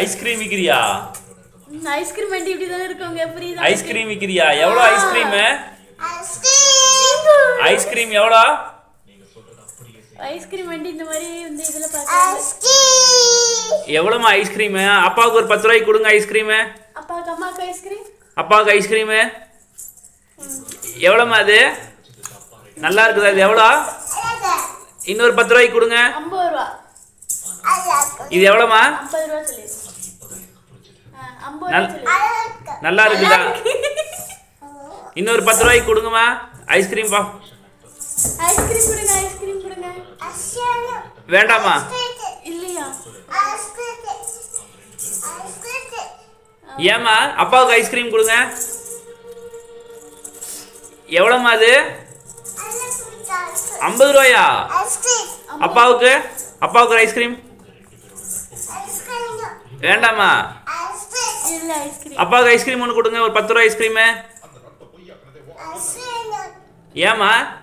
ice cream விற்கிறியா ice cream வண்டி இப்படி தானே இருக்குங்க புரியுதா ஐஸ்கிரீம் விற்கிறியா எவ்வளோ ஐஸ்கிரீமு ஐஸ்கிரீம் ஐஸ்கிரீம் எவ்வளோ ஐஸ்கிரீம் வண்டி இந்த மாதிரி வந்து இதுல பார்த்தாங்க எவ்வளோமா ஐஸ்கிரீமு அப்பாவுக்கு ஒரு பத்து ரூபாய்க்கு கொடுங்க ஐஸ்கிரீமு அப்பாவுக்கு அம்மாவுக்கு ஐஸ்கிரீம் அப்பாவுக்கு ஐஸ்கிரீமு எவ்வளோம்மா அது நல்லா இருக்குதா இது எவ்வளோ இன்னொரு பத்து ரூபாய்க்கு கொடுங்க ஐம்பது ரூபா இது எவ்வளோம்மா ஐம்பது ரூபா சொல்லி ஐம்பது நல்- ரூபா சொல்லி நல்லா இருக்குதா இன்னொரு பத்து ரூபாய்க்கு கொடுங்கம்மா ஐஸ்கிரீம் பா ஐஸ்கிரீம் கொடுங்க ஐஸ்கிரீம் கொடுங்க வேண்டாமா இல்லையா ஏம்மா அப்பாவுக்கு ஐஸ்கிரீம் கொடுங்க எவ்வளோம்மா அது ஐம்பது ரூபாயா அப்பாவுக்கு அப்பாவுக்கு ஒரு ஐஸ்கிரீம் வேண்டாமா இல்ல ஐஸ்கிரீம் அப்பாவுக்கு ஐஸ்கிரீம் ஒன்று கொடுங்க ஒரு பத்து ரூபா ஐஸ்கிரீமு ஏம்மா